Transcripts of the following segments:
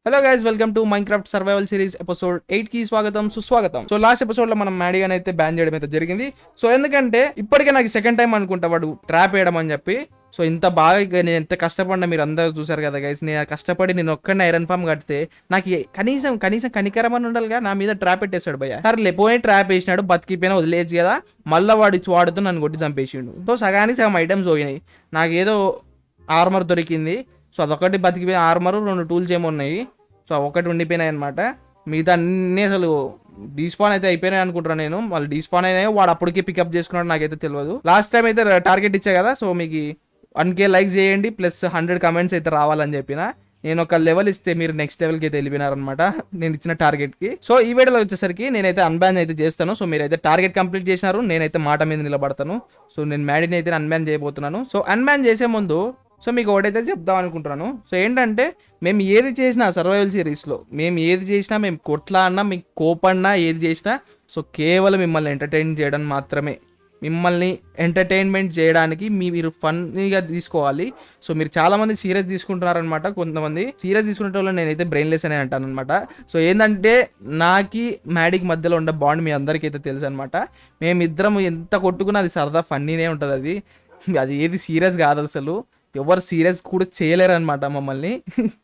Hello guys welcome to Minecraft survival series episode eight కి స్వాగతం సుస్వాగతం సో లాస్ట్ ఎపిసోడ్ లో మనం మ్యాడీగాన్ అయితే బ్యాన్ చేయడం అయితే జరిగింది సో ఎందుకంటే ఇప్పటికే నాకు సెకండ్ టైం అనుకుంటా వాడు ట్రాప్ వేయడం అని చెప్పి సో ఇంత బాగా ఇక నేను ఎంత కష్టపడినా మీరు అందరూ చూసారు కదా గైస్ నేను కష్టపడి నేను ఒక్కడిని ఐరన్ ఫామ్ కడితే నాకు ఏ- కనీసం కనీసం కనికరం అని ఉండాలిగా నా మీద ట్రాప్ పెట్టేశాడు భయ్య సరే పోయి ట్రాప్ వేసినాడు బతికిపోయినా వదిలేయచ్చు కదా మళ్ళీ వాడు ఇచ్చి వాడుతూ నన్ను కొట్టి చంపేసిండు సో సగానికి సగం ఐటమ్స్ పోయినాయి నాకు ఏదో ఆర్మర్ దొరికింది సో అదొకటి బతికిపోయిన ఆర్మర్ రెండు టూల్స్ ఏమో ఉన్నాయి సో ఒకటి ఉండిపోయినాయి అనమాట మిగతా అన్ని అసలు డీస్పాన్ అయితే అయిపోయినాయి అనుకుంటున్నాను నేను వాళ్ళు డీస్పాన్ అయినాయో వాడు అప్పటికే పికప్ చేసుకున్నాడు నాకైతే తెలియదు లాస్ట్ టైం అయితే టార్గెట్ ఇచ్చా కదా సో మీకు వన్ కే లైక్ చేయండి ప్లస్ హండ్రెడ్ కమెంట్స్ అయితే రావాలని చెప్పిన నేను ఒక లెవెల్ ఇస్తే మీరు నెక్స్ట్ లెవెల్కి అయితే వెళ్ళిపోయినారనమాట నేను ఇచ్చిన టార్గెట్కి సో ఈ వీడియోలో వచ్చేసరికి నేనైతే అన్బ్యాన్ అయితే చేస్తాను సో మీరైతే టార్గెట్ కంప్లీట్ చేసినారు నేనైతే మాట మీద నిలబడతాను సో నేను మ్యాడీని అయితే అన్బ్యాన్ చేయబోతున్నాను సో అన్బ్యాన్ చేసే ముందు సో మీకు ఒకటైతే చెప్దాం అనుకుంటున్నాను సో ఏంటంటే మేము ఏది చేసినా సర్వైవల్ సిరీస్లో మేము ఏది చేసినా మేము కొట్లా అన్నా మీకు కోపన్నా ఏది చేసినా సో కేవలం మిమ్మల్ని ఎంటర్టైన్ చేయడం మాత్రమే మిమ్మల్ని ఎంటర్టైన్మెంట్ చేయడానికి మీ మీరు ఫన్నీగా తీసుకోవాలి సో మీరు చాలా మంది సీరియస్ తీసుకుంటున్నారనమాట కొంతమంది సీరియస్ తీసుకునే వాళ్ళు నేనైతే బ్రెయిన్లెస్ అనే అంటాను అనమాట సో ఏంటంటే నాకి మ్యాడీకి మధ్యలో ఉండే బాండ్ మీ అందరికీ అయితే తెలుసు అనమాట మేమిద్దరం ఎంత కొట్టుకున్నా అది సరదా ఫన్నీనే ఉంటుంది అది అది ఏది సీరియస్ కాదు అసలు ఎవరు సీరియస్ కూడా చేయలేరు అనమాట మమ్మల్ని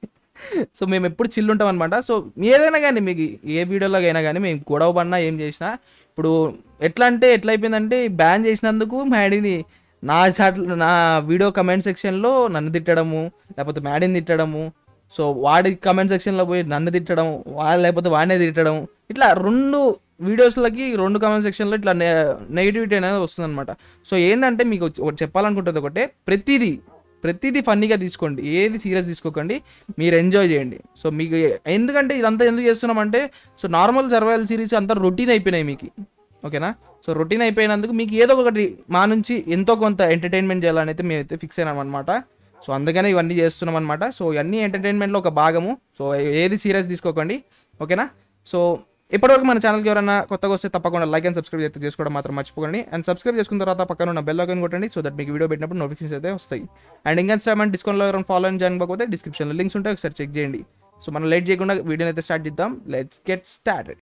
సో మేము ఎప్పుడు చిల్లు ఉంటాం అనమాట సో ఏదైనా కానీ మీకు ఏ వీడియోలో అయినా కానీ మేము గొడవ పడినా ఏం చేసినా ఇప్పుడు ఎట్లా అంటే ఎట్లా అయిపోయిందంటే బ్యాన్ చేసినందుకు మ్యాడీని నా చాట్ నా వీడియో కమెంట్ సెక్షన్లో నన్ను తిట్టడము లేకపోతే మ్యాడీని తిట్టడము సో వాడి కమెంట్ సెక్షన్లో పోయి నన్ను తిట్టడం వాడు లేకపోతే వాడినే తిట్టడం ఇట్లా రెండు వీడియోస్లకి రెండు కమెంట్ సెక్షన్లో ఇట్లా నెగిటివిటీ అనేది వస్తుందన్నమాట సో ఏంటంటే మీకు ఒకటి చెప్పాలనుకుంటుంది ఒకటే ప్రతిదీ ప్రతిదీ ఫన్నీగా తీసుకోండి ఏది సీరియస్ తీసుకోకండి మీరు ఎంజాయ్ చేయండి సో మీకు ఎందుకంటే ఇదంతా ఎందుకు చేస్తున్నామంటే సో నార్మల్ సర్వైవల్ సిరీస్ అంతా రొటీన్ అయిపోయినాయి మీకు ఓకేనా సో రొటీన్ అయిపోయినందుకు మీకు ఏదో ఒకటి మా నుంచి ఎంతో కొంత ఎంటర్టైన్మెంట్ చేయాలని అయితే మేమైతే ఫిక్స్ అయినాం అనమాట సో అందుకనే ఇవన్నీ చేస్తున్నాం అనమాట సో ఇవన్నీ ఎంటర్టైన్మెంట్లో ఒక భాగము సో ఏది సీరియస్ తీసుకోకండి ఓకేనా సో ఇప్పటివరకు మన ఛానల్కి ఎవరైనా కొత్తగా వస్తే తప్పకుండా లైక్ అండ్ సబ్స్క్రైబ్ అయితే చేసుకోవడం మాత్రం మర్చిపోకండి అండ్ సబ్స్క్రైబ్ చేసుకున్న తర్వాత పక్కన ఉన్న బెల్ ఐకాన్ కొట్టండి సో దట్ మీకు వీడియో పెట్టినప్పుడు నోటిఫికేషన్స్ అయితే వస్తాయి అండ్ ఇంకా ఇన్స్టాగ్రామ్ డిస్కౌంట్లో ఎవరైనా ఫాలో అని జాయిన్ కాకపోతే డిస్క్రిప్షన్లో లింక్స్ ఉంటాయి ఒకసారి చెక్ చేయండి సో మనం లేట్ చేయకుండా వీడియోని అయితే స్టార్ట్ చేద్దాం let's get started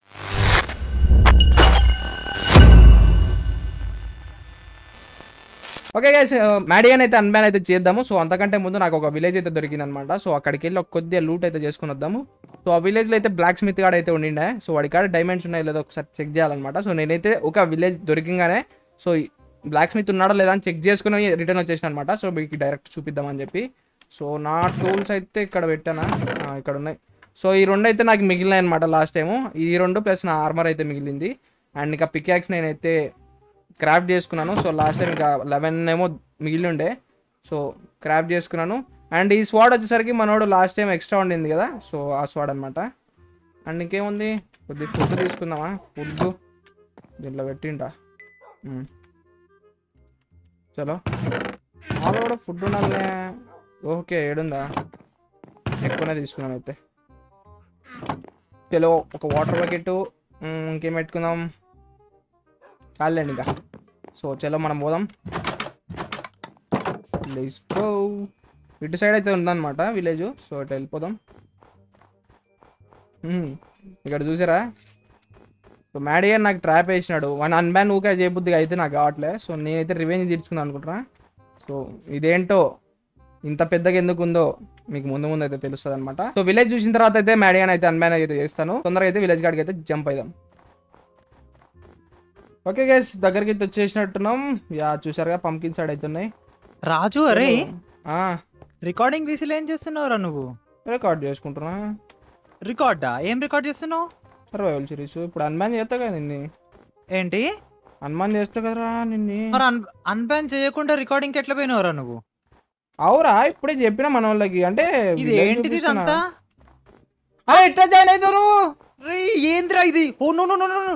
okay guys మ్యాడియన్ అయితే అన్బ్యాన్ అయితే చేద్దాము సో అంతకంటే ముందు నాకు ఒక విలేజ్ అయితే దొరికింది అనమాట సో అక్కడికి వెళ్ళి ఒక కొద్దిగా లూట్ అయితే చేసుకుని వద్దాము సో ఆ విలేజ్లో అయితే బ్లాక్ స్మిత్ కాడ అయితే ఉండిండే సో వాడి కాడ డైమండ్స్ ఉన్నాయి లేదో ఒకసారి చెక్ చేయాలన్నమాట సో నేనైతే ఒక విలేజ్ దొరికింగానే సో బ్లాక్ స్మిత్ ఉన్నాడా లేదా అని చెక్ చేసుకుని రిటర్న్ వచ్చేసిన అనమాట సో మీకు డైరెక్ట్ చూపిద్దామని చెప్పి సో నా టూల్స్ అయితే ఇక్కడ పెట్టానా ఆ, ఇక్కడ ఉన్నాయి సో ఈ రెండు అయితే నాకు మిగిలినాయి అనమాట లాస్ట్ టైము ఈ రెండు ప్లస్ నా ఆర్మర్ అయితే మిగిలింది అండ్ ఇంకా పికాక్స్ నేనైతే క్రాఫ్ట్ చేసుకున్నాను సో లాస్ట్ టైం ఇంకా లెవెన్ ఏమో మిగిలి ఉండే సో క్రాఫ్ట్ చేసుకున్నాను అండ్ ఈ స్వాడ్ వచ్చేసరికి మనోడు లాస్ట్ టైం ఎక్స్ట్రా ఉండింది కదా సో ఆ స్వాడ్ అనమాట అండ్ ఇంకేముంది కొద్ది ఫుడ్ తీసుకుందామా ఫుడ్ దీంట్లో పెట్టింటా మ్మ్. చలో మాలో కూడా ఫుడ్ ఉండాలనే ఓకే ఏడుందా ఎక్కువనే తీసుకున్నాను అయితే చలో ఒక వాటర్ బకెట్ ఇంకేం పెట్టుకుందాం చాలండి ఇంకా సో చలో మనం పోదాం లెట్స్ గో ఇటు సైడ్ అయితే ఉందన్నమాట విలేజ్ సో ఇటు వెళ్ళిపోదాం మ్మ్. ఇక్కడ చూసారా సో మ్యాడీ గారు నాకు ట్రాప్ వేసినాడు వన్ అన్బ్యాన్ ఊకే చేయబుద్దిగా అయితే నాకు కావట్లే సో నేనైతే రివెంజ్ తీర్చుకుందాం అనుకుంటున్నా సో ఇదేంటో ఇంత పెద్దగా ఎందుకు ఉందో మీకు ముందు ముందు అయితే తెలుస్తుంది అనమాట సో విలేజ్ చూసిన తర్వాత అయితే మ్యాడియన్ అయితే అన్బ్యాన్ అయితే చేస్తాను తొందరగా అయితే విలేజ్ కాడికి అయితే జంప్ అయిదాం ఓకే గైస్ దగ్గరికి అయితే వచ్చేసినట్టున్నాం యా చూసారుగా పంకిన్ సైడ్ అయితే ఉన్నాయి రాజు అరే ఆ, రికార్డింగ్ వీసీలో ఏం చేస్తున్నావురా నువ్వు రికార్డ్ చేసుకుంటున్నా రికార్డా ఏం రికార్డ్ చేస్తున్నావు సర్వైవల్ సిరీస్ ఇప్పుడు అన్బ్యాన్ చేస్తా కదా నిన్ని ఏంటి అన్బ్యాన్ చేస్తా కదరా నిన్ని మరి అన్ అన్బ్యాన్ చేయకుండా రికార్డింగ్ ఎట్లా పోయినవరా నువ్వు అవురా ఇప్పుడే చెప్పిన మన వాళ్ళకి అంటే ఇది village ఏంటిది చూపిస్తున్నా. ఇదంతా అరే ఎట్లా జాయిన్ అవుతావు నువ్వు రే ఏంద్రా ఇది oh no no no no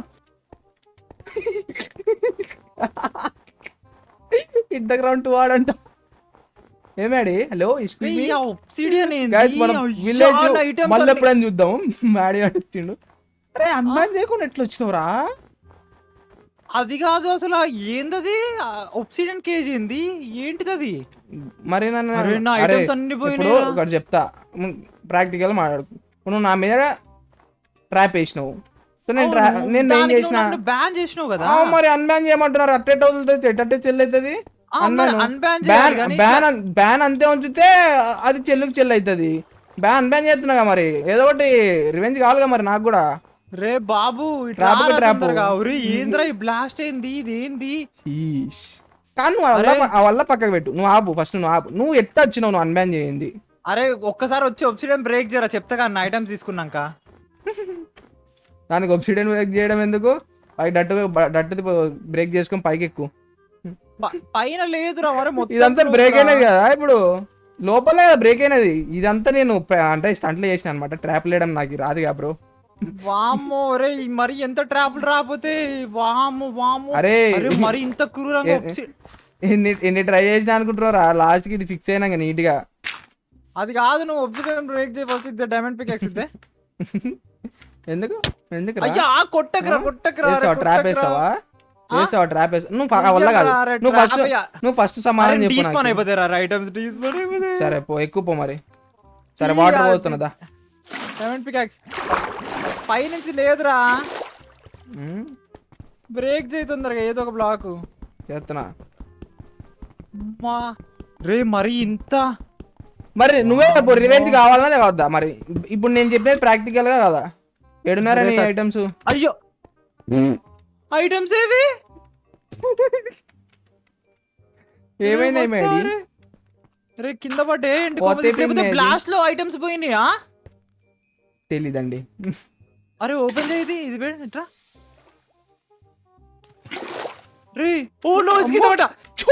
it the ground too వాడంట ఏమాడి హలో obsidian ఏంది? గైస్ మనం అయ్యా, విలేజ్ నా items మళ్ళీ అన్ని- ఎప్పుడైనా చూద్దాం మ్యాడీ వచ్చిండు అరే అన్మ్యాన్ చేయకుండా ఎట్లా వచ్చినవురా అది కాదు అసలు ఏందది ఒప్సిడియన్ కేజీ ఏంది ఏంటిది అది మరి నన్ను అరే, నా అరే, items అన్ని ఇప్పుడు పోయినాయిరా. ఒకటి చెప్తా ప్రాక్టికల్ మాట్లాడు నువ్వు నా మీద ట్రాప్ వేసినావు సో నేను ట్రా నేను ఏం చేసిన బ్యాన్ చేసినావు కదా ఆ, మరి అన్బ్యాన్ చేయమంటున్నారు అట్టెట్ వదులుతుంది ఎట్టట్టే చెల్లి అవుతుంది ఆ, మరి unban చేయాలి కానీ బ్యాన్ బ్యాన్ అంతే ఉంచితే అది చెల్లుకి చెల్లి అవుతుంది బ్యాన్ అన్బ్యాన్ చేస్తున్నాగా మరి ఏదో ఒకటి రివెంజ్ కావాలిగా మరి నాకు కూడా రే బాబు ఇట్లా ట్రాప్ కి రా ట్రాప్. తొందరగా. ఒరే, ఏంద్రా ఈ బ్లాస్ట్ ఏంది ఇది ఏంది శీష్. కానీ నువ్వు ఆ వల్ల ఆ వల్ల పక్కకు పెట్టు నువ్వు ఆపు ఫస్ట్ నువ్వు ఆపు నువ్వు ఎట్ట వచ్చినావు నువ్వు అన్బ్యాన్ చేయింది అరే ఒక్కసారి వచ్చి ఒప్సిడెన్ బ్రేక్ చేయరా చెప్తా కానీ ఐటమ్స్ తీసుకున్నాక దానికి ఒబ్సిడియన్ బ్రేక్ చేయడం ఎందుకు పై డట్టు డట్టు బ్రేక్ చేసుకొని పైకి ఎక్కువ ప- పైన లేదురా వరే మొత్తం ఇదంతా లోపల. బ్రేక్ అయినది కదా ఇప్పుడు లోపల బ్రేక్ అయినది ఇదంతా నేను ప్ర- అంటే స్టంట్లు చేసిన అనమాట ట్రాప్ లేయడం నాకు రాదుగా బ్రో వామ్మో రే మరి ఎంత ట్రాపులు రాకపోతే వాము వాము అరే అరే మరి ఇంత క్రూరంగా ఏ- obsi- ఎన్ని ఎన్ని ట్రై చేసినా అనుకుంటున్నారా లాస్ట్ కి ఇది ఫిక్స్ అయినాక నీట్ గా అది కాదు నువ్వు ఒబ్సిడెన్ బ్రేక్ చేయి ఫస్ట్ ఇద్దే డైమండ్ పిక్ ఎక్సిద్దే ఎందుకు ఎందుకు అయ్యా కొట్టకరా కొట్టకరా వేసావా ట్రాప్ వేసావా వేసావా ట్రాప్ వేసావా నువ్వు ఫ- ఆ వల్ల కాదు ఇయ్యరా రే, నువ్వు ఫస్ట్ trap అయ్యా. నువ్వు ఫస్ట్ సమాధానం చెప్పు డీస్పాన్ నాకు. అయిపోతాయి రా ఐటమ్స్ డీస్పాన్ అయిపోతాయి సరే పో ఎక్కువ పో మరి సరే వాటర్ ఇయ్య, పోతున్నదా డైమండ్ పిక్ ఎక్స్ పైనుంచి లేదురా బ్రేక్ చేయి తొందరగా ఏదో ఒక బ్లాక్ చేస్తున్నా మా రే మరి ఇంత మరి నువ్వే చెప్పు రివెంజ్ కావాలనే కావద్దా మరి ఇప్పుడు నేను చెప్పేది ప్రాక్టికల్ గా కదా ఏడున్నారా నీ ఐటమ్స్ అయ్యో ఐటమ్స్ ఏవి ఏమైంది ఏమైంది రే, రే కింద పడ్డే ఏంటి పోతే కొమ్మది? లేకపోతే పోయింది. బ్లాస్ట్ లో ఐటమ్స్ పోయినాయా తెలీదండి అరే ఓపెన్ చేయది ఇది పెట్టు, ఇట్రా రే ఓ నో ఇది కింద పడ్డా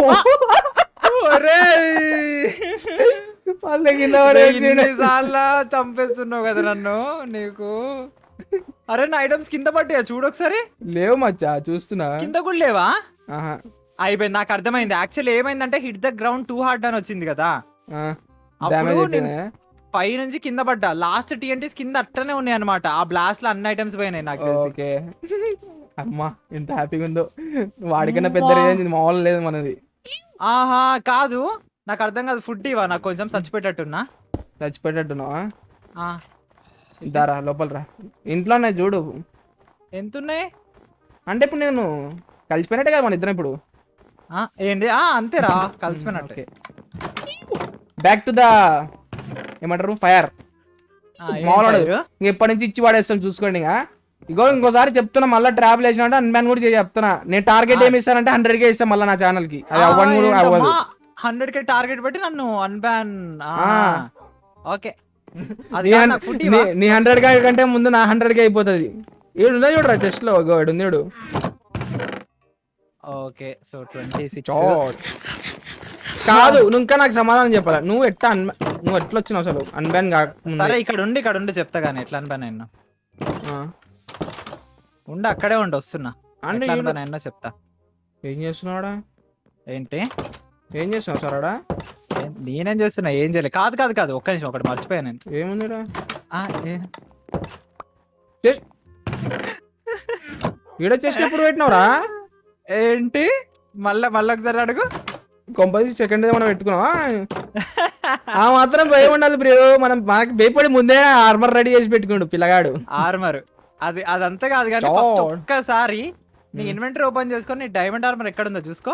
వాళ్ళ కింద పడేసిండు. సార్లు చంపేస్తున్నావు కదా నన్ను నీకు అరే నా ఐటమ్స్ కింద పడ్డా చూడు ఒకసారి లేవు మచ్చా చూస్తున్నా కింద కూడా లేవా ఆహా. అయిపోయింది నాకు అర్థమైంది యాక్చువల్లీ ఏమైందంటే hit the ground too hard అని వచ్చింది కదా ఆ. అప్పుడు డ్యామేజ్ నేను- అయిపోయినాయా? పై నుంచి కింద పడ్డా లాస్ట్ టీఎన్టీస్ కింద అట్టనే ఉన్నాయి అనమాట ఆ బ్లాస్ట్ లో అన్ని ఐటమ్స్ పోయినాయి నాకు తెలిసి ఓకే అమ్మా ఎంత హ్యాపీగా ఉందో వాడికన్నా పెద్ద రేంజ్ మామూలు లేదు మనది ఆహా కాదు నాకు అర్థం కాదు ఫుడ్ ఇవా నాకు కొంచెం చచ్చిపెట్టట్టున్నా చచ్చిపెట్టట్టున్నావా ఆ, దారా లోపల రా ఇంట్లోనే చూడు ఎంతున్నాయి అంటే ఇప్పుడు నేను కలిసిపోయినట్టే కదా మన ఇద్దరం ఇప్పుడు ఆ, ఏంటి ఆ అంతేరా కలిసిపోయినట్టే బ్యాక్ టు ద ఏమంటారు ఫైర్ ఆ, ఏం మామూలు fire? ఎప్పటి నుంచి ఇచ్చి వాడేస్తాం చూసుకోండి ఇంకా ఇగో ఇంకోసారి చెప్తున్నా మళ్ళీ ట్రావెల్ వేసిన అంటే అన్మ్యాన్ కూడా చేసి చెప్తున్నా నేను టార్గెట్ ఏమి ఇస్తానంటే హండ్రెడ్ కే ఇస్తాను మళ్ళీ నా ఛానల్ కి అది అవ్వని కూడా అవ్వదు హండ్రెడ్ కే టార్గెట్ పెట్టి నన్ను అన్బ్యాన్ ఆ. ఓకే అది నీ కాదు హన్- నాకు food నీ- ఇవ్వా? నీ హండ్రెడ్ కే కంటే ముందు నా హండ్రెడ్ కే అయిపోతుంది ఏడు ఉన్నాయి చూడరా చెస్ట్ లో ఇగో ఈడు ఉంది చూడు okay so twenty six chat. కాదు నువ్వు ఇంకా నాకు సమాధానం చెప్పాలి నువ్వు ఎట్లా అన్ నువ్వు ఎట్లా వచ్చినావు అసలు అన్బ్యాన్ కాకముందే. సరే ఇక్కడ ఉండి ఇక్కడ ఉండి చెప్తా కానీ ఎట్లా అన్బ్యాన్ అయినా ఆ. ఉండి అక్కడే ఉండి వస్తున్నా అంటే ఎట్లా ఈడు- అన్బ్యాన్ అయినా చెప్తా ఏం చేస్తున్నావాడా ఏంటి ఏం చేస్తున్నావు సరాడా ఏం- నేనేం చేస్తున్నా ఏం చేయలేదు కాదు కాదు కాదు ఒక్క నిమిషం ఒకటి మర్చిపోయాను నేను ఏముందిరా ఆ, ఏ- ఈడ చెస్ట్ ఎప్పుడు పెట్టినావురా ఏంటి మళ్ళా మళ్ళీ ఒకసారి అడుగు కొంపది సెకండ్ మనం పెట్టుకున్నావా ఆ మాత్రం భయం ఉండాలి బ్రో మనం మనకి భయపడి ముందే ఆర్మర్ రెడీ చేసి పెట్టుకోండు పిల్లగాడు ఆర్మర్ అది అదంతా కాదు కానీ ఫస్ట్ God. ఒక్కసారి నీ ఇన్వెంటరీ ఓపెన్ చేసుకొని నీ డైమండ్ ఆర్మర్ ఎక్కడ ఉందో చూసుకో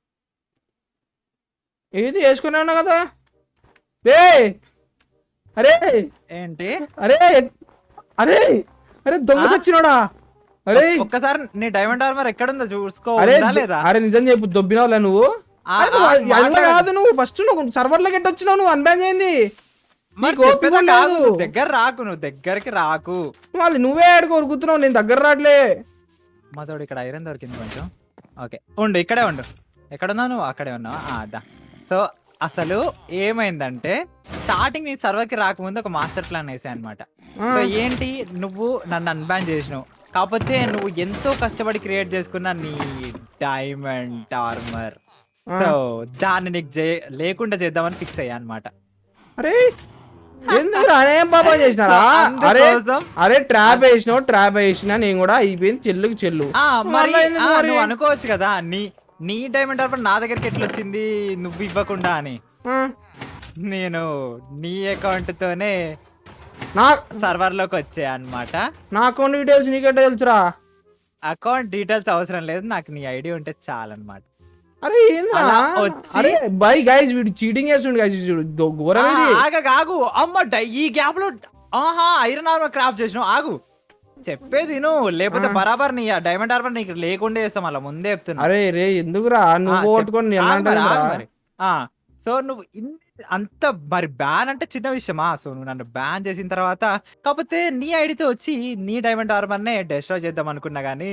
ఏది వేసుకునే ఉన్నా కదా రే అరే ఏంటి అరే అరే అరే దొంగ చచ్చినోడా అరే ఒక్కసారి నీ డైమండ్ ఆర్మర్ ఎక్కడ ఉందో చూసుకో అరే ఉందా లేదా అరే నిజం చెప్పు దొబ్బినావులే నువ్వు ఆ, అరే ఆ, నువ్వు అట్లా మాట్లాడు. కాదు నువ్వు ఫస్ట్ నువ్వు సర్వర్లోకి ఎట్ట వచ్చినావు నువ్వు అన్బ్యాన్ చేయింది మరి నీకు ఓపిక చెప్పేదా కాదు, లేదు. నువ్వు దగ్గర రాకు నువ్వు దగ్గరికి రాకు వాళ్ళు నువ్వే ఆడుకో ఉరుకుతున్నావు నేను దగ్గర రావట్లే మాతోడు ఇక్కడ ఐరన్ దొరికింది కొంచెం ఓకే ఉండు ఇక్కడే ఉండు ఎక్కడ ఉన్నావు నువ్వు అక్కడే ఉన్నావు అదా సో అసలు ఏమైందంటే స్టార్టింగ్ నీ సర్వర్కి రాకముందు ఒక మాస్టర్ ప్లాన్ వేసాయి అనమాట ఆ. సో ఏంటి నువ్వు నన్ను అన్బ్యాన్ చేసినావు కాకపోతే నువ్వు ఎంతో కష్టపడి క్రియేట్ చేసుకున్న నీ డైమండ్ ఆర్మర్ ఆ. సో దాన్ని నీకు చే- లేకుండా చేద్దామని ఫిక్స్ అయ్యా అనమాట అరే ఎందుకు అనేం పాపం చేసినారా అరే అందుకోసం అరే ట్రాప్ వేసినావు ట్రాప్ వేసినా నేను కూడా అయిపోయింది చెల్లుకి చెల్లు ఆ, మరి మళ్ళా ఎందుకు ఆ, మరి? నువ్వు అనుకోవచ్చు కదా నీ నీ డైమండ్ ఆర్మర్ నా దగ్గరికి ఎట్లా వచ్చింది నువ్వు ఇవ్వకుండా అని ఆ, నేను నీ అకౌంట్ తోనే నా సర్వర్ లోకి వచ్చాయి అన్నమాట నా అకౌంట్ డీటెయిల్స్ నీకెట్ట తెలుసురా అకౌంట్ డీటెయిల్స్ అవసరం లేదు నాకు నీ ఐడి ఉంటే చాలన్నమాట అరే ఏంద్రా అలా వచ్చి- అరే బై గైస్ వీడు చీటింగ్ చేస్తుండు గైస్ చూడు ఘోరం ఇది ఆగ ఆగు అమ్మ డై- ఈ గ్యాప్ లో ఆహా ఐరన్ ఆర్మర్ క్రాఫ్ట్ చేసినావు ఆగు చెప్పేది నువ్వు లేకపోతే బరాబర్ నీ డైమండ్ ఆర్మర్ నీకు లేకుండా చేస్తాం అలా ముందే చెప్తున్నా అరే రే ఎందుకురా ఆ, నువ్వు చెప్పు. కొట్టుకొని నేను ఆగు మరి, అంటానురా. ఆగు మరి. ఆ సో నువ్వు ఇన్- అంత మరి బ్యాన్ అంటే చిన్న విషయమా సో నువ్వు నన్ను బ్యాన్ చేసిన తర్వాత కాకపోతే నీ ఐడితో వచ్చి నీ డైమండ్ ఆర్మర్ నే డెస్ట్రాయ్ చేద్దాం అనుకున్నా గానీ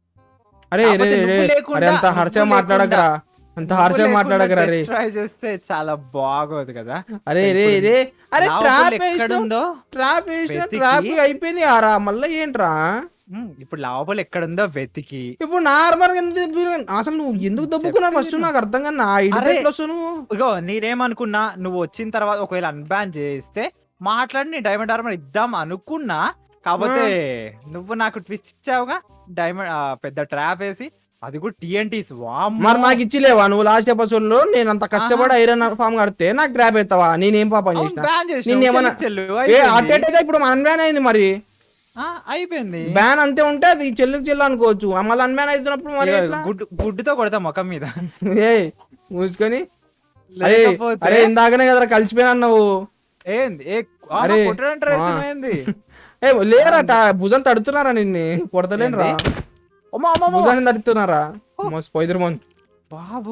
అరే రే కాకపోతే రే నువ్వు రే లేకుండా- అరే అంత నువ్వు హర్షగా లేకుండా- మాట్లాడకరా అంత హర్షగా మాట్లాడకరా రే డెస్ట్రాయ్ చేస్తే చాలా బాగోదు కదా అరే రే ఇప్పుడు రే అరే నా ట్రాప్ ఒక్కళ్ళు ఎక్కడుందో ట్రాప్ వేసిన వెతికి- ట్రాప్ అయిపోయింది ఆరా మళ్ళీ ఏంట్రా ఉమ్, ఇప్పుడు లాభాలు ఎక్కడుందో వెతికి ఇప్పుడు నార్మల్ గా ఎందుకు దబ్బు- అసలు నువ్వు ఎందుకు దబ్బుకున్నావు ఫస్ట్ నాకు అర్థం కాదు నా ఐడి అరే. ఎట్లా వస్తావు నువ్వు ఇగో నేనేమనుకున్నా నువ్వు వచ్చిన తర్వాత ఒకవేళ అన్బ్యాన్ చేస్తే మాట్లాడి నీ డైమండ్ ఆర్మర్ ఇద్దాం అనుకున్నా కాకపోతే నువ్వు నాకు ట్విస్ట్ ఇచ్చావుగా డైమండ్ ఆ, పెద్ద ట్రాప్ వేసి అది కూడా టీఎన్టీస్ వామ్ మరి నాకు ఇచ్చిలేవా నువ్వు లాస్ట్ ఎపిసోడ్ లో నేను అంత కష్టపడి ఐరన్ ఫామ్ కడితే నాకు గ్రాప్ అవుతావా నేనేం పాపం చేసిన బ్యాన్ నిన్ను ఏమన్నా- చెల్లు ఏ అయిపోయింది. అటెట్ అయితే ఇప్పుడు అన్బ్యాన్ అయింది మరి ఆ, అయిపోయింది బ్యాన్ అంతే ఉంటే అది చెల్లుకు చెల్లు అనుకోవచ్చు ఆ మళ్ళీ అన్బ్యాన్ అవుతున్నప్పుడు మరి ఇగో ఎట్లా? గుడ్డు గుడ్డుతో కొడతా ముఖం మీద ఏ మూసుకొని అరే లేకపోతే అరే ఇందాకనే కదరా కలిసిపోయినా నువ్వు ఏంది ఏ ఆ, అరే, కొట్టడం ట్రై ఆ. ఏంది ఏ లేరా ట- భుజం తడుతున్నారా నిన్ను కొడతలేనురా అమ్మా అమ్మా అమ్మా. భుజాన్ని తడుతున్నారా మోస్ పోయిదురు మోన్ బాబు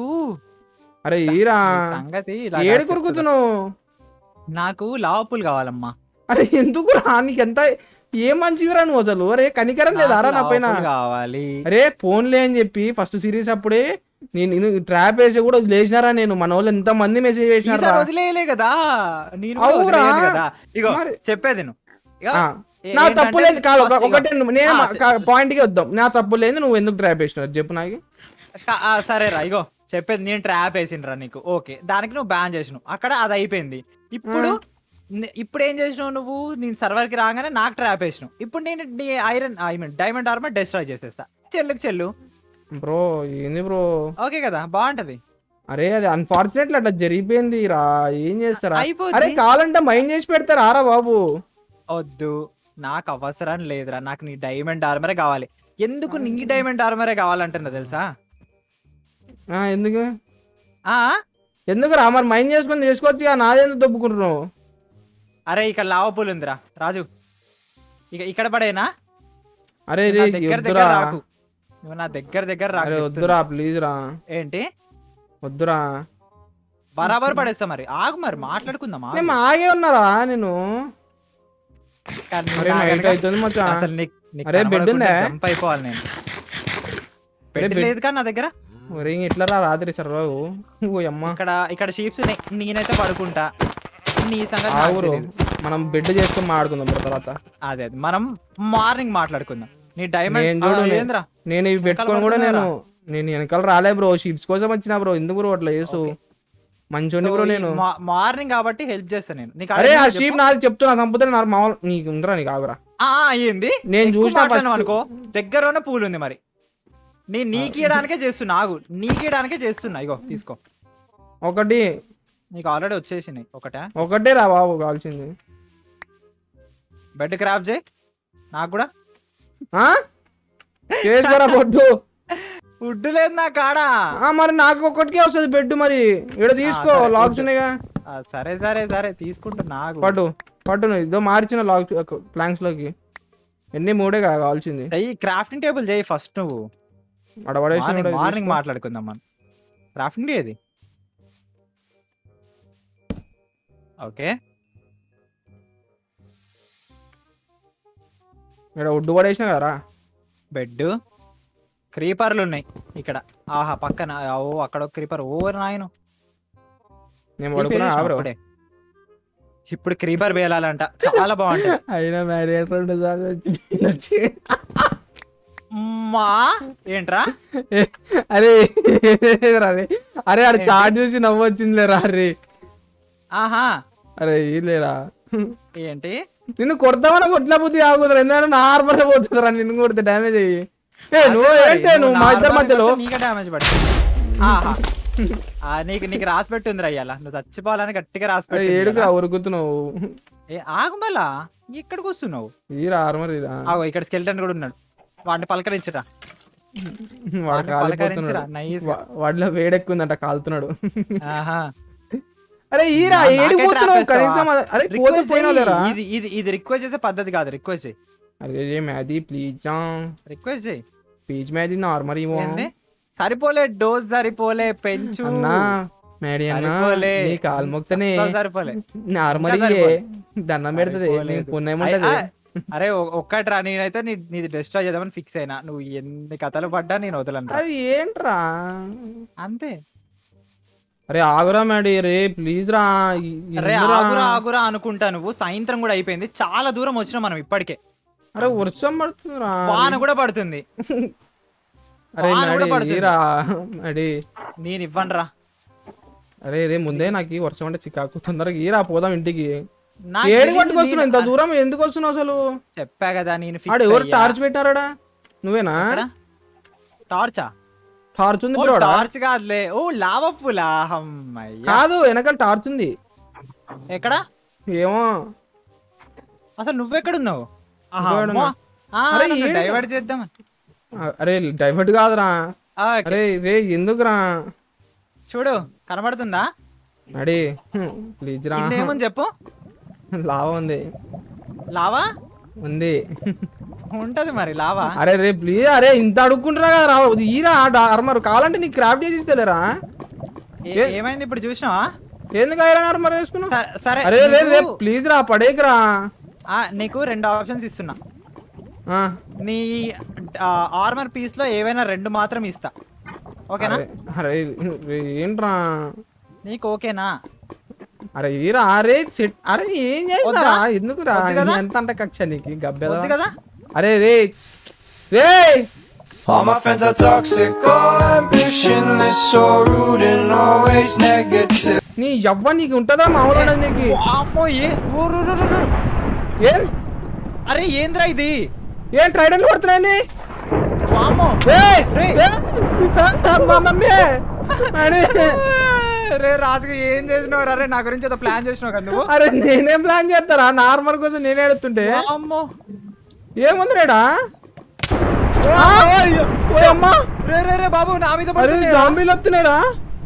అరే ఈరా ఈ సంగతి ఇలా ఏడు కాదు కొరుకుతున్నావు చెప్తున్నా. నాకు లావపులు కావాలమ్మా అరే ఎందుకు రా నీకెంత ఏం మంచివిరా నువ్వు అసలు అరే కనికరం లేదా రా నా నాకు పైన లావపులు కావాలి అరే ఫోన్లే అని చెప్పి ఫస్ట్ సిరీస్ అప్పుడే నేను నేను ట్రాప్ వేసి కూడా వదిలేసినారా నేను మన వాళ్ళు ఎంత మంది మెసేజ్ చేసినారా ఈసారి వదిలేయలే కదా నేను కూడా అవురా? వదిలేయను కదా ఇగో మరి- చెప్పేది నువ్వు. ఇగో, ఆ, ఏ- నా ఏంటంటే తప్పు లేదు కాదు ఒక- first ఇగో. ఒకటే నువ్వు- నేను ఆ, సరే. పాయింట్ కి వద్దాం నా తప్పు లేదు నువ్వు ఎందుకు ట్రాప్ వేసినావు చెప్పు నాకు కా- ఆ, సరేరా ఇగో చెప్పేది నేను ట్రాప్ వేసిండ్రా నీకు ఓకే దానికి నువ్వు బ్యాన్ చేసినావు అక్కడ అది అయిపోయింది ఇప్పుడు నే- ఇప్పుడు ఏం చేసినావు నువ్వు నేను సర్వర్ కి రాగానే నాకు ట్రాప్ వేసినావు ఇప్పుడు నేను నీ iron I mean diamond armour destroy చేసేస్తా చెల్లుకి చెల్లు బ్రో ఏంది బ్రో ఓకే కదా బాగుంటది అరే అది అన్ఫార్చునేట్లీ అట్లా జరిగిపోయింది రా ఏం చేస్తారా అయిపోద్ది. అరే కావాలంటే మైండ్ చేసి పెడతారా రా బాబు వద్దు నాకు అవసరం లేదురా నాకు నీ డైమండ్ ఆర్మరే కావాలి ఎందుకు నీ డైమండ్ ఆర్మరే కావాలంటున్నా తెలుసా ఆ, ఎందుకు ఆ ఎందుకు రా మరి మైండ్ చేసుకొని చేసుకోవచ్చు నాదేందుకు దొబ్బుకుంటున్నావు అరే ఇక్కడ లావపూలు ఉందిరా రాజు ఇక ఇక్కడ పడేనా అరే నా రే దగ్గర వద్దురా దగ్గర రాకు నువ్వు నా దగ్గర దగ్గర రాకు అరే చెప్తున్నా. వద్దురా ప్లీజ్ రా ఏంటి వద్దురా బరాబర్ పడేస్తా మరి ఆగు మరి మాట్లాడుకుందాం ఆగు. నేను ఆగే ఉన్నారా నేను కానీ అరే నా నైట్ కనుక- అవుతుంది మచ్చా అసలు నీకు నీకు అరే, బెడ్ కనబడకుండా ఉందా? జంప్ అయిపోవాలి నేను బెడ్ బెడ్- లేదు కానీ నా దగ్గర ఒరే ఇంక ఎట్లా రా రాత్రి సర్వావు ఓ అమ్మ ఇక్కడ ఇక్కడ షీప్స్ నేనైతే పడుకుంటా నీ సంగతి నాకు ఆవురు తెలీదు. మనం బెడ్ చేసుకొని మాట్లాడుకుందాం బ్రో తర్వాత అదే అదే మనం మార్నింగ్ మాట్లాడుకుందాం నీ నేను డైమండ్ చూడు ఆ, నే- ఏంద్రా నేను ఇవి పెట్టుకొని కూడా నేను నేను వెనకాల రాలే బ్రో షిప్స్ కోసం వచ్చిన బ్రో ఎందుకు బ్రో అట్లా చేసు మంచోని బ్రో నేను మార్నింగ్ కాబట్టి హెల్ప్ చేస్తాను నేను నీకు అరే ఆ అడిగింది షీప్ నాది చెప్తున్నా చంపుతే నాకు మామూలు నీకు ఉండరా నీకు ఆగురా ఆ, ఆ, అయ్యింది నేను ఎక్కువ చూసినా మాట్లాడినావు first- అనుకో దగ్గరలోనే పూలు ఉంది మరి నీ నీకీయడానికే చేస్తున్నా ఆగు నీకీయడానికే చేస్తున్నా ఇగో తీసుకో ఒకటి నీకు ఆల్రెడీ వచ్చేసినాయి ఒకటా ఒకటే రా బాబు కావాల్సింది బెడ్ క్రాఫ్ట్ చేయి నాకు కూడా ఆ చేసుకోరా పొట్టు ఫుడ్ లేదు నా కాడ ఆ, మరి నాకు ఒక్కటికే వస్తుంది బెడ్ మరి ఇక్కడ తీసుకో సరే, లాక్స్ వద్దు. ఉన్నాయిగా ఆ, సరే సరే సరే తీసుకుంటా నాకు పట్టు పట్టు నువ్వు ఇదో మార్చిన లాక్ ప్లాంక్స్ లోకి ఎన్ని మూడే కా- కావాల్సింది ఈ క్రాఫ్టింగ్ టేబుల్ చేయి ఫస్ట్ నువ్వు అక్కడ పడేసిన మార్నింగ్ కూడా మార్నింగ్ తీసుకో. మాట్లాడుకుందాం మనం క్రాఫ్టింగ్ ఏది ఓకే ఇక్కడ ఉడ్డు పడేసిన కదరా బెడ్ క్రీపర్లు ఉన్నాయి ఇక్కడ ఆహా పక్కన ఓ అక్కడ ఒక క్రీపర్ ఓ నాయను నేను ఈ పడుకున్నా పేరేసిన బ్రో అప్పుడే. ఇప్పుడు క్రీపర్ వేలాలంట చాలా బాగుంటుంది అయినా మ్యారేజ్ రెండు సార్లు వచ్చి మా ఏంట్రా అరే అరే అరే ఆడ చాట్ చూసి నవ్వు వచ్చింది లేరా అరే ఆహా అరే ఈ లేరా ఏంటి నిన్ను కొడతామని కొట్ల బుద్ధి ఆగుతురా ఎందుకంటే నార్మల్ పోతుందిరా నిన్ను కొడితే డ్యామేజ్ అయ్యి ఏ నువ్వు అదే మరి, ఏంటే నువ్వు మా ఇద్దరి normal మధ్యలో కొడితే నీకే డ్యామేజ్ పడుతుంది ఆహా ఆ, నీకు నీకు రాసి పెట్టి ఉందిరా అయ్యాల నువ్వు చచ్చిపోవాలని గట్టిగా రాసి అరే పెట్టి ఏడుకురా ఉరుకుతున్నావు ఏ ఆగు మళ్ళా ఇక్కడికి వస్తున్నావు ఈరా ఆర్మర్ ఇరా ఆగో ఇక్కడ స్కెల్టన్ కూడా ఉన్నాడు వాడిని పలకరించరా వాడు వాడిని పలకరించరా కాలిపోతున్నాడు నైస్ వా- వాడిలో వేడెక్కుందంట కాలుతున్నాడు ఆహా అరే ఈరా నా- నాకే ఏడిపోతున్నావు trap కనీసం వేస్తావా? అది- అరే పోతే రిక్వెస్ట్ పోయినా లేరా ఇది ఇది ఇది రిక్వెస్ట్ చేసే పద్ధతి కాదు రిక్వెస్ట్ చేయి అరే రే మ్యాది ప్లీజ్ రిక్వెస్ట్ చేయి ప్లీజ్ మ్యాది నార్మల్ ఇవ్వ ఏంది సరిపోలే డోస్ సరిపోలే పెంచు అన్నా మేడి అన్న సరిపోలే. నీ కాలు మొక్తనే అస్సలు సరిపోలే నార్మల్ ఇంకా సరిపోలే. దండం పెడుతుంది సరిపోలేదు. నీకు పుణ్యం అయ్- ఉంటది ఆ, అరే ఒ- ఒక్కట్రా నేనైతే నీ నీది డిస్ట్రాయ్ చేద్దామని ఫిక్స్ అయినా నువ్వు ఎన్ని కథలు పడ్డా నేను వదలను రా. అది ఏంట్రా అంతే అరే ఆగురా మేడి రే ప్లీజ్ రా ఈ- అరే ఎందురా? ఆగురా ఆగురా అనుకుంటా నువ్వు సాయంత్రం కూడా అయిపోయింది చాలా దూరం వచ్చినా మనం ఇప్పటికే అరే వర్షం పడుతుందిరా వాన కూడా పడుతుంది అరే వాన కూడా మేడి పడుతుంది. ఈరా మేడి నేను ఇవ్వనురా అరే రే ముందే నాకు ఈ వర్షం అంటే చికాకు తొందరగా ఈరా పోదాం ఇంటికి నాకు ఏడు తెలీదు పట్టుకొస్తున్నావు ఇంత నేను- దూరం ఎందుకు వస్తున్నావు అసలు చెప్పా కదా నేను ఆడు ఫిక్స్ ఎవరు టార్చ్ పెట్టారాడా నువ్వేనా టార్చా టార్చ్ ఉంది ఓ బ్రోడా టార్చ్ కాదులే ఓ లావ పులా అమ్మయ్య కాదు వెనకాల టార్చ్ ఉంది ఎక్కడ ఏమో అసలు నువ్వెక్కడున్నావు ఆహా, నువ్వెక్కడ అమ్మో. ఆ, అరే, నన్ను ఏడు- డైవర్ట్ చేద్దామని ఆ, అరే డైవర్ట్ కాదురా ఆ, ఓకే. అరే రే ఎందుకురా చూడు కనబడుతుందా అడే ప్లీజ్ రా ఇన్నేముంది చెప్పు లావా ఉంది లావా ఉంది ఉంటది మరి లావా అరే రే ప్లీజ్ అరే ఇంత అడుక్కుంటున్నా కదా రా ఈరా ఆర్మర్ కావాలంటే నీకు క్రాఫ్ట్ చేసి ఇస్తలేరా ఏ- ఏమైంది ఇప్పుడు చూసినావా ఎందుకు ఐరన్ ఆర్మర్ వేసుకున్నావు సరే- సరే అరే రే రే నీకు- ప్లీజ్ రా పడేకరా ఆ, నీకు రెండు ఆప్షన్స్ ఇస్తున్నా ఆ, నీ ఆర్మర్ పీస్ లో ఏవైనా రెండు మాత్రం ఇస్తా ఓకేనా అరే అరే రే, ఏంట్రా నీకు ఓకేనా అరే ఈరా అరే సెట్ అరే ఏం చేస్తారా వద్దా? ఎందుకు రా వద్దు కదా? ఎంత అంట కక్ష నీకు గబ్బెదా వద్దు కదా అరే రే రే All my friends are toxic, all ambitionless, so rude and always negative. నీ యవ్వ నీకు ఉంటుందా మామూలు నీకు అమ్మో ఏ ఊరు ఊరు ఊరు ఊరు. ఏం అరే ఏంద్రా ఇది ఏం ట్రైడెంట్ కొడుతున్నాయి వామ్మో ఏయ్! రేయ్. ఏయ్! మా మమ్మీ అరే రే రాజుగా ఏం చేసినావు అరే నా గురించి ఏదో ప్లాన్ చేసినావు కదా నువ్వు అరే నేనేం ప్లాన్ చేస్తారా నార్మల్ కోసం నేనే ఎడుతుంటే అమ్మో ఏముంది రేడా ఓ అమ్మా రే రే రే బాబు నా మీద అరే పడుతుంది జాంబీలు వస్తున్నాయిరా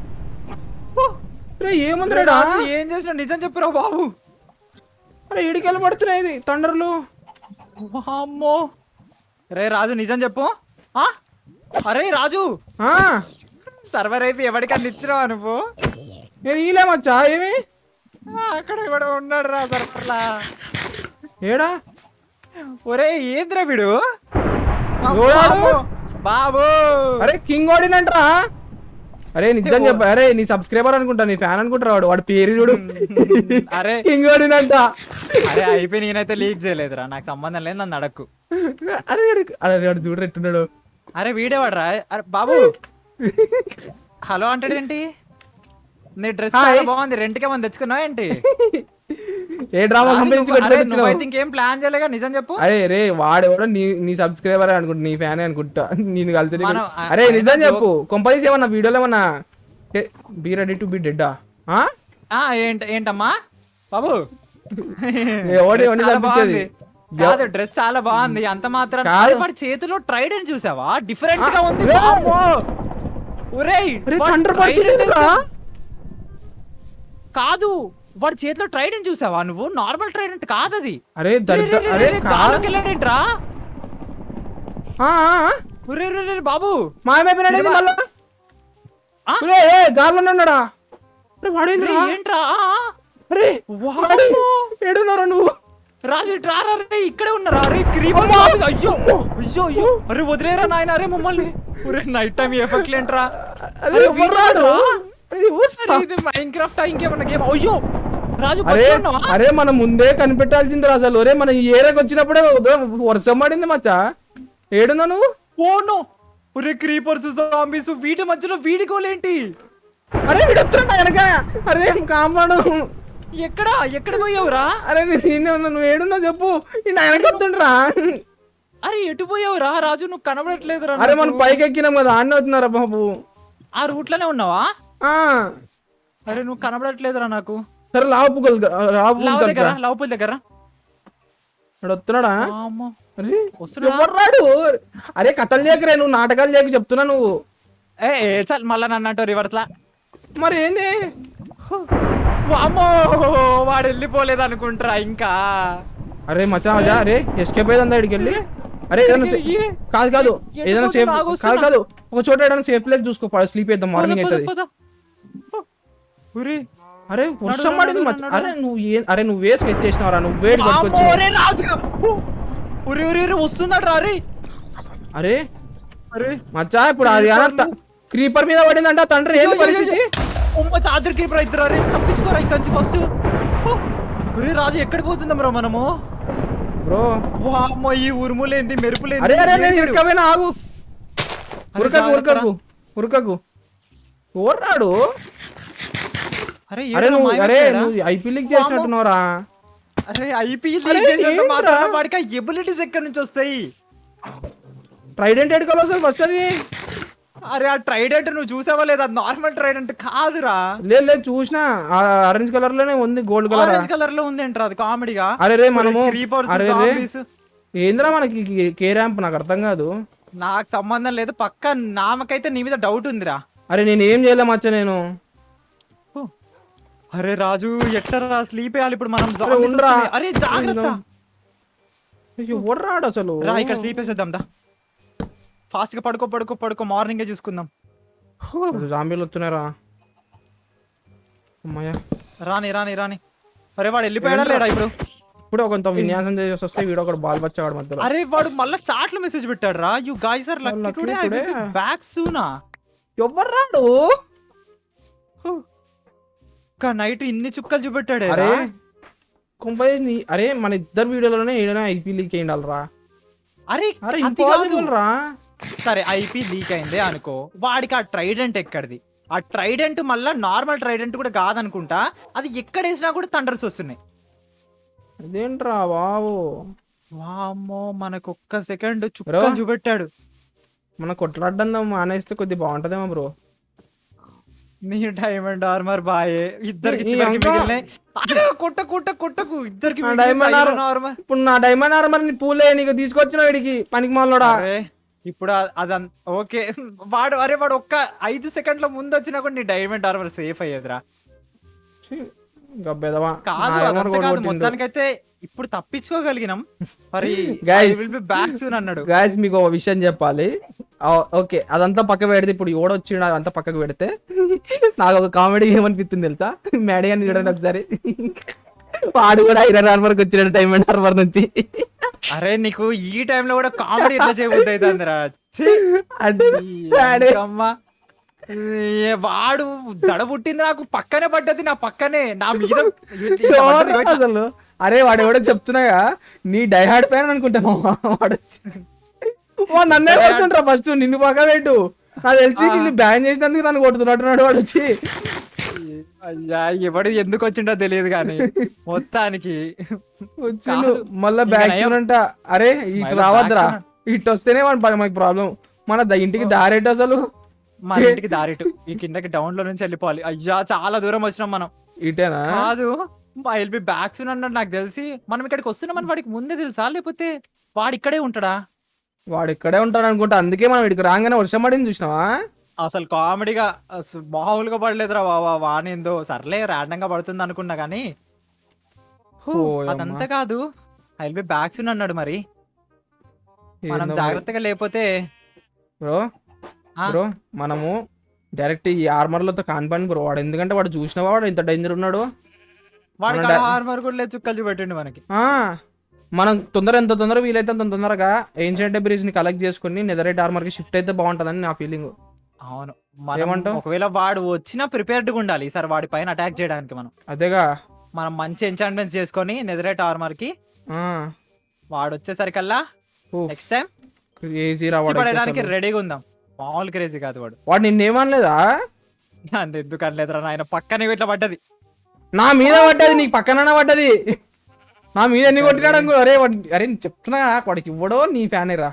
రే ఏముంది రేడా ఏం చేసినావు నిజం చెప్పురా బాబు అరే ఇడికెళ్ళి పడుతున్నాయి ఇది తండర్లు అమ్మో రే రాజు నిజం చెప్పు ఆ? అరే రాజు ఆ, సర్వర్ అయిపోయి ఎవరికన్నా ఇచ్చినావా నువ్వు నేను ఈలేమచ్చా ఏమి ఆ, అక్కడ ఎవడో ఉన్నాడు రా సర్వర్లా ఏడా ఒరే ఏంద్రా వీడు అమ్మో, ఎవడాడు? అమ్మో. బాబు అరే కింగ్ ఓడినంటరా అరే నిజం చెప్ప అరే నీ సబ్స్క్రైబర్ అనుకుంటా నీ ఫ్యాన్ అనుకుంటారా వాడు వాడి పేరు చూడు అరే కింగ్ ఓడినంట అరే అయిపోయి నేనైతే లీక్ చేయలేదురా నాకు సంబంధం లేదు నన్ను అడక్కు అరే వీడు- అరే వాడు చూడు ఎట్టున్నాడు అరే వీడేవాడ్రా అరే బాబు హలో అంటాడేంటి నీ డ్రెస్ హాయ్. చాలా బాగుంది రెంట్కి ఏమన్నా తెచ్చుకున్నావా ఏంటి ఏ డ్రామా రాజు, కంపెనీ నువ్వు- అరే, కొట్టుకొచ్చినావు నువ్వైతే ఇంకేం ప్లాన్ చేయలేగా నిజం చెప్పు అరే రే వాడెవడో నీ నీ సబ్స్క్రైబర్ అనుకుంటా నీ ఫ్యాన్ అనుకుంటా నేను కలిసి మనం- అరే ఆయన నిజం జోక్- చెప్పు కొంపదీసి ఏమన్నా వీడియోలో ఏమన్నా బీ రెడీ టు బి డెడ్డా ఆ ఏంట ఏంటమ్మా బాబు ఎవడు Dress ఎవడిని చాలా పంపించేది? బాగుంది. కాదు డ్రెస్ చాలా బాగుంది అంత మాత్రం కాదు. వాడి చేతిలో ట్రైడెంట్ చూసావా డిఫరెంట్ గా ఉంది రే. వామ్మో. ఒరేయ్ అరే వాడు తండ్రి trident పడుతుందిరా వేస్తే- కాదు వాడి చేతిలో ట్రైడెంట్ చూసావా నువ్వు నార్మల్ ట్రైడెంట్ కాదది అరే రే, దరిద్ర రే, రే, అరే రే, కా- గాల్లోకి వెళ్ళాడేంట్రా ఆ, ఆ, ఆ. ఒరే రే రే బాబు మాయమైపోయినాడు సినిమా- మళ్ళా ఆ? ఒరే, ఏ గాల్లో ఉన్నాడా అరే వాడేంద్రా రే, ఏంట్రా ఆ, ఆ. అరే వామ్మో. వాడే ఏడున్నారా నువ్వు రాజు ఇటు రారా రే ఇక్కడే ఉన్నారా అరే క్రీపర్స్ అమ్మా. ఆఫీస్ అయ్యో అయ్యో అయ్యో అరే వదిలేరా నాయన అరే మమ్మల్ని ఒరే నైట్ టైం ఎఫెక్ట్ లేంట్రా అరే అరే ఎవరు రాడు అరే, ఊస్. అరే ఇది మైన్ క్రాఫ్ట్ ఇంకేమన్నా గేమ్ అయ్యో రాజు అరే బతికే ఉన్నావా? అరే మనం ముందే కనిపెట్టాల్సింది రా అసలు ఒరే మన ఈ ఏరియాకి వచ్చినప్పుడే ఉదయం వర్షం పడింది మచ్చా ఏడున్నా నువ్వు ఓ నో ఒరే క్రీపర్స్ జాంబీస్ వీటి మధ్యలో వీడి గోలేంటి అరే వీడు వస్తున్నా వెనక అరే కాంపౌండ్ ఎక్కడ ఎక్కడ పోయావురా అరే నేను ఈయనే ఉన్నా నువ్వు ఏడున్నావు చెప్పు ఈ వెనక వస్తుండ్రా అరే ఎటు పోయావురా రాజు నువ్వు కనబడట్లేదురా అరే నాకు. మనం పైకి ఎక్కినాం కదా ఆడనే అవుతున్నారా బాబు ఆ రూట్ లోనే ఉన్నావా ఆ, అరే నువ్వు కనబడట్లేదురా నాకు సరే లావు పుగలు లావు లవ్ దగ్గర పుగలు లవ్ పూల్ దగ్గర వస్తున్నాడా అమ్మో. అరే వస్తున్నాడా? ఎవరు రాడు అరే కథలు చేయకరే నువ్వు నాటకాలు చేయక చెప్తున్నా నువ్వు ఏ ఏ చాలు మళ్ళా నన్ను అంటావు రివర్స్ లా మరి ఏంది అమ్మో వాడు వెళ్ళిపోలేదు అనుకుంటారా ఇంకా అరే మచ్చా మజా అరే ఎస్కేప్ అయ్యిందా ఇక్కడికి వెళ్ళి అరే ఏదైనా సే- ఏ- కాదు కాదు ఎటు ఏదైనా పోతే సేఫ్ బాగా కాదు వస్తున్నా. కాదు ఒక చోట ఏదైనా సేఫ్ ప్లేస్ చూసుకో స్లీప్ చేద్దాం మార్నింగ్ పద, పద, అవుతుంది పద. ఉరి. అరే వర్షం నడు, పడింది నడు, మచ్చ నడు, అరే నువ్వు ఏ అరే నువ్వు వేసి స్కెచ్ చేసినావరా నువ్వు వేడి అమ్మో, పట్టుకొచ్చి ఒరే రాజుగా. ఊ. ఉరి ఉరి ఉరి వస్తున్నాడు రా అరే అరే అరే మచ్చా ఇప్పుడు అది క్రీపర్ మీద పడిందంట తండ్రి ఏంది పరిస్థితి ఉమ్మ చార్జర్ కీపర్ ఇద్దరు అరే తప్పించుకోరా ఇక్కడ నుంచి ఫస్ట్ ఒరే రాజు ఎక్కడికి పోతుందాం రా మనము బ్రో వామ్మో ఈ ఉరుములేంది మెరుపులేంది అరే అరే నేను ఏంటి? ఇరుకమైనా ఆగు అరే, ఉరకకు జాగ్రత్తరా. ఉరకకు ఉరకకు ఓర్రాడు అరే అరే ఏంట్రా నువ్వు మాయమైపోయాడా? అరే నువ్వు ఐపీఎల్కి చేసినట్టున్నావురా అరే ఐపీఎల్ అరే, ఏంట్రా? మాత్రం వాడికి ఆ ఎబిలిటీస్ ఎక్కడి నుంచి వస్తాయి ట్రైడెంట్ ఎడుకోవాలి వస్తుంది ఫస్ట్ అది అరే ఆ ట్రైడెంట్ నువ్వు చూసావా లేదా నార్మల్ ట్రైడెంట్ కాదురా లేదు లేదు చూసినా ఆరెంజ్ కలర్ లోనే ఉంది గోల్డ్ కలర్ ఆరెంజ్ కలర్ లో ఉంది అంటారా అది కామెడీగా అరే రే మనము క్రీపర్స్ అరే రే ఏంద్రా మనకి కే ర్యాంప్ నాకు అర్థం కాదు నాకు సంబంధం లేదు పక్క నామకైతే నీ మీద డౌట్ ఉందిరా అరే నేను ఏం చేయలే మచ్చ నేను హూ. అరే రాజు ఎట్లా స్లీప్ వేయాలి ఇప్పుడు మనం అరే, zombies ఉండ్రా. వస్తున్నాయి. అరే జాగ్రత్త ఎవరు రాడు అసలు రా ఇక్కడ స్లీప్ వేసేద్దాం దా ఫాస్ట్ గా పడుకో పడుకో పడుకో మార్నింగే చూసుకుందాం హూ. జాంబీలు వస్తున్నారా అమ్మయ్య రాని రాని రాని అరే వాడు వెళ్ళిపోయాడా లేడా ఇప్పుడు ఇప్పుడే కొంత విన్యాసం చేసి వస్తే వీడు ఒకటి బాల్ బచ్చాడు మధ్యలో అరే వాడు మళ్ళా చాట్లు మెసేజ్ పెట్టాడు రా you guys are lucky lucky today I will today. Be back సూనా ఎవరు రాడు నైట్ ఇన్ని చుక్కలు చూపెట్టాడే అరే రా. కుంపేసి నీ- అరే మన ఇద్దరు వీడియోలోనే ఏదైనా ఐపీ లీక్ అయ్యిండాలరా అరే అరే అది ఇంపాసిబుల్ కాదు. రా సరే ఐపీ లీక్ అయింది అనుకో వాడికి ఆ ట్రైడెంట్ ఎక్కడిది ఆ ట్రైడెంట్ మళ్ళా నార్మల్ ట్రైడెంట్ కూడా కాదనుకుంటా అది ఎక్కడ వేసినా కూడా థండర్స్ వస్తున్నాయి ఇదేంట్రా బాబు వామ్మో మనకు ఒక్క సెకండ్ బ్రో. చుక్కలు చూపెట్టాడు మన కొట్లాడడం మానేస్తే కొద్దిగా బాగుంటదేమో బ్రో నీ డైమండ్ ఆర్మర్ బాయే ఇద్దరికి ఈ చివరికి అంకా- మిగిలినాయి అరే, కొట్ట కొట్ట కొట్టకు ఇద్దరికి నా డైమండ్ ఆర్మర్ ఇప్పుడు నా డైమండ్ ఆర్మర్ ని పూలే నీకు తీసుకొచ్చిన వీడికి పనికి మాలోడా అరే ఇప్పుడు అ- అదం ఓకే వాడు అరే వాడు ఒక్క ఐదు సెకండ్ల ముందు వచ్చినా కూడా నీ డైమండ్ ఆర్మర్ సేఫ్ అయ్యేదిరా ఇంకా బెదవా కాదు నా armor అదంతా కూడా కాదు కొట్టిండు. మొత్తానికైతే ఇప్పుడు తప్పించుకోగలిగినాం మరి Guys. Will be back soon అన్నాడు గాయస్ మీకు ఒక విషయం చెప్పాలి ఆ- ఓకే అదంతా పక్క పెడితే ఇప్పుడు ఓడొచ్చిండు అదంతా పక్కకు పెడితే నాకు ఒక కామెడీ ఏమనిపిస్తుంది తెలుసా మేడ అని చూడండి ఒకసారి వాడు కూడా ఐరన్ ఆర్మర్కి వచ్చిన డైమండ్ ఆర్మర్ నుంచి అరే నీకు ఈ టైంలో కూడా కామెడీ ఎట్లా చేయబుద్ధి అవుతుందిరా అంటే వాడే- ఏ వాడు దడ పుట్టింది నాకు పక్కనే పడ్డది నా పక్కనే నా మీద ఎవరు అసలు అరే వాడు ఎవడో చెప్తున్నాగా నీ డైహార్డ్ ఫ్యాన్ అనుకుంటాను వాడు వచ్చి. వాడు నన్నే కొడుతుంటారా ఫస్ట్ నిన్ను పక్క పెట్టు నాకు తెలిసి నిన్ను బ్యాన్ చేసినందుకు నన్ను కొడుతున్నట్టున్నాడు వాడు వచ్చి అయ్యా ఎవడు ఎందుకు వచ్చిండో తెలియదు కానీ మొత్తానికి వచ్చిండు కాదు. మళ్ళా ఇంకా బ్యాక్ నయం. అంట అరే ఇటు మళ్ళా రావద్దురా back ఇటు వస్తేనే మన మనకి ప్రాబ్లం మన ద- ఇంటికి దారేట అసలు మన ఇంటికి దారిటు ఈ కిందకి డౌన్ లో నుంచి వెళ్ళిపోవాలి అయ్యా చాలా దూరం వచ్చినాం మనం ఇటేనా కాదు ఐల్ బి బ్యాక్స్ అన్నాడు నాకు తెలిసి మనం ఇక్కడికి వస్తున్నామని వాడికి ముందే తెలుసా లేకపోతే వాడు ఇక్కడే ఉంటాడా వాడు ఇక్కడే ఉంటాడు అనుకుంటా అందుకే మనం ఇక్కడికి రాగానే వర్షం పడింది చూసినావా అసలు కామెడీగా అసలు మామూలుగా పడలేదురా బాబా వానేందో సర్లే ర్యాండమ్ గా పడుతుంది అనుకున్నా కానీ హూ, ఓయమ్మ. అదంతా కాదు ఐల్ బి బ్యాక్స్ అన్నాడు మరి మనం ఏందో జాగ్రత్తగా లేకపోతే బ్రో ఆ? బ్రో మనము డైరెక్ట్ ఈ ఆర్మర్లతో కానిపండి బ్రో వాడు ఎందుకంటే వాడు చూసినావా వాడు ఇంత డేంజర్ ఉన్నాడు వాడికి మన డా- హార్మర్ కూడా లేదు చుక్కలు చూపెట్టిండు మనకి ఆ మనం తొందర ఎంత తొందర వీలైతే అంత తొందరగా ఏన్షియంట్ డెబ్రీస్ ని కలెక్ట్ చేసుకుని నెదరైట్ ఆర్మర్ కి షిఫ్ట్ అయితే బాగుంటదని నా ఫీలింగ్ అవును మనం ఏమంటావ్? ఒకవేళ వాడు వచ్చినా ప్రిపేర్డ్ గా ఉండాలి ఈసారి వాడి పైన అటాక్ చేయడానికి మనం అదేగా మనం మంచి ఎంచాంట్మెంట్స్ చేసుకొని నెదరేట్ ఆర్మర్ కి ఆ వాడు వచ్చేసరికల్లా ఊ, నెక్స్ట్ టైం crazy రా వాడు అయితే పడడానికి అసలు. రెడీగా ఉందాం మామూలు క్రేజీ కాదు వాడు వాడు నిన్నేమనలేదా అంత ఎందుకు అనలేదురా నాయన పక్కనే ఇట్లా పడ్డది నా మీద పడ్డది నీకు పక్కన పడ్డది నా మీద ఎన్ని కొట్టినాడు అనుకో అరే వాడు అరే నేను చెప్తున్నా వాడికి ఇవ్వడో నీ ఫ్యానే రా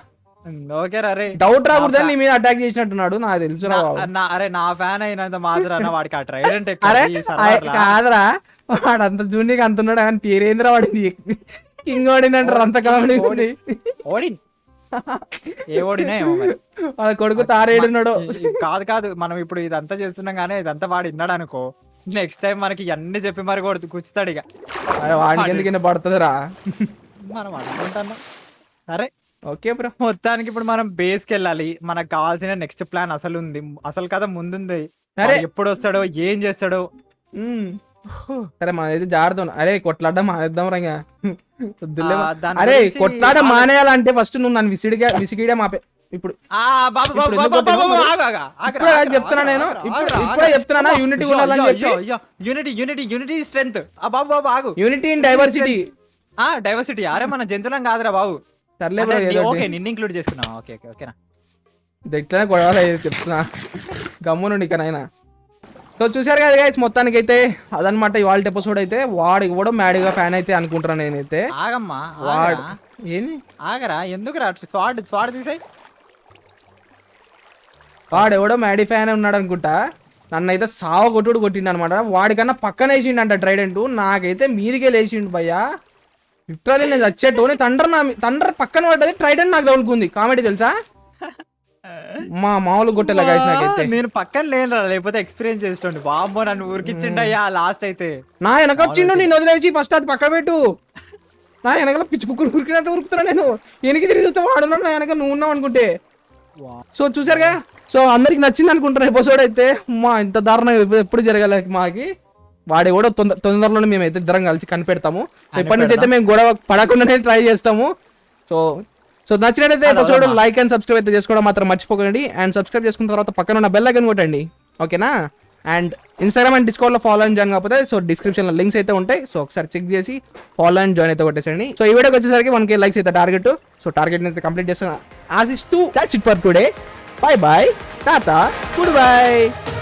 ఓకే రా రే డౌట్ రాకూడదు నీ మీద అటాక్ చేసినట్టున్నాడు నాకు తెలుసు రా బాబు. నా- నా- అరే నా ఫ్యాన్ అయినంత మాత్రం వాడికి ఆ ట్రైడెంట్ అరే అయ్ కాదురా వాడు అంత జూనియర్ అంటున్నాడు కానీ పేరేంద్ర వాడింది కింగ్ వాడింది అంటారు అంత కామెడీ ఉంది ఓడి ఏ ఓడినా ఏమో మరి వాళ్ళ కొడుకు తారేడున్నాడు ఈ- ఈ- కాదు కాదు మనం ఇప్పుడు ఇదంతా చేస్తున్నాం కానీ ఇదంతా వాడు విన్నాడు అనుకో నెక్స్ట్ టైం మనకి ఇవన్నీ చెప్పి మరి కొడుతు కూర్చుతాడు ఇక అరే వాడికి ఎందుకు పడుతుందిరా మనం అనుకుంటున్నాం సరే ఓకే బ్రో మొత్తానికి ఇప్పుడు మనం బేస్ కి వెళ్ళాలి మనకు కావాల్సిన నెక్స్ట్ ప్లాన్ అసలు ఉంది అసలు కథ ముందుంది సరే. వాడు ఎప్పుడు వస్తాడో ఏం చేస్తాడో సరే మనైతే జాగ్రత్త ఉన్నా. అరే కొట్లాడ మానేద్దాం రంగా వద్దులే ఆ, మా- దాని అరే గురించి కొట్లాడ ఆలో- మానేయాలంటే ఫస్ట్ నువ్వు నన్ను విసిడిగా విసిగిడే మాపే ఇప్పుడు ఆ బాబు బాబు ఇప్పుడు బాబు ఎందుకు బాబు కొట్టినావు ఆగు, ఆగు, ఆగురా, ఇప్పుడే ఆగురా, చెప్తున్నా ఆగురా, నేను. ఆగురా, ఇప్పుడు- ఆగురా, ఇప్పుడే ఆగురా. చెప్తున్నానా అబ్బా, unity అయ్యో, ఉండాలని అయ్యో, చెప్పి? అయ్యో, యూనిటీ యూనిటీ యూనిటీ స్ట్రెంత్ ఆ బాబు బాబు ఆగు యూనిటీ ఇన్ డైవర్సిటీ ఆ డైవర్సిటీ అరే మన జంతువులం కాదురా బాబు సర్లే బ్రో అంటే ఏదో నీ- ఓకే ఒకటి. నిన్ను ఇంక్లూడ్ చేసుకున్నావా ఓకే ఓకే ఓకేనా ఇది ఇట్లానే గొడవలు అయ్యేది చెప్తున్నా గమ్మునుండి ఇక నాయన సో చూసారు కదా గైస్ మొత్తానికి అయితే అదనమాట ఇవాళ ఎపిసోడ్ అయితే వాడు కూడా మ్యాడీగా ఫ్యాన్ అయితే అనుకుంటున్నాను నేనైతే ఆగమ్మా వాడు ఆగరా. ఏంది ఆగరా ఎందుకురా స్వాడ్ స్వాడ్ తీసాయి వాడు ఎవడో మ్యాడీ ఫ్యాన్ ఉన్నాడు అనుకుంటా నన్ను అయితే సావ కొట్టుడు కొట్టిండు అనమాట వాడికన్నా పక్కన వేసిండు అంట ట్రైడెంట్ నాకైతే మీదికే లేచిండు భయ్యా లిటరలీ నేను చచ్చేట్టు నేను తండ్రి నా తండ్రి పక్కన పడ్డది ట్రైడెంట్ నాకు తగులుకుంది కామెడీ తెలుసా మా మామూలు కొట్టేలా గైస్ నాకైతే నేను పక్కన లేనురా లేకపోతే ఎక్స్పీరియన్స్ చేస్తుండే బాబో నన్ను ఊరికిచ్చిండయ్యా లాస్ట్ అయితే నా వెనక వచ్చిండు నేను వదిలేసి ఫస్ట్ అది పక్క పెట్టు నా వెనకల పిచ్చి కుక్కలు కురికినట్టు ఉరుకుతున్నా నేను వెనక్కి తిరిగి చూస్తే వాడున్నాడు నా వెనక నువ్వు ఉన్నావు అనుకుంటే సో చూసారుగా సో అందరికి నచ్చింది అనుకుంటున్నా ఎపిసోడ్ అయితే మా ఇంత దారుణం ఎప్పుడు- ఎప్పుడు జరగాలి మాకి వాడి కూడా తొందర తొందరలోనే మేము అయితే ఇద్దరం కలిసి కనిపెడతాము సో ఇప్పటి నుంచి అయితే మేము గొడవ పడకుండానే ట్రై చేస్తాము సో సో నచ్చినట్టయితే ఎపిసోడ్ లైక్ అండ్ సబ్స్క్రైబ్ అయితే చేసుకోవడం మాత్రం మర్చిపోకండి అండ్ సబ్స్క్రైబ్ చేసుకున్న తర్వాత పక్కన ఉన్న బెల్ ఐకన్ కొట్టండి ఓకేనా అండ్ ఇన్స్టాగ్రామ్ అండ్ డిస్కౌంట్లో ఫాలో అండ్ జాయిన్ కాకపోతే సో డిస్క్రిప్షన్లో లింక్స్ అయితే ఉంటాయి సో ఒకసారి చెక్ చేసి ఫాలో అండ్ జాయిన్ అయితే కొట్టేసండి సో ఈ వీడియోకి వచ్చేసరికి వన్ కే లైక్స్ అయితే టార్గెట్ సో టార్గెట్ అయితే కంప్లీట్ చేస్తాను ఆశిస్తూ that's it for today bye bye tata good bye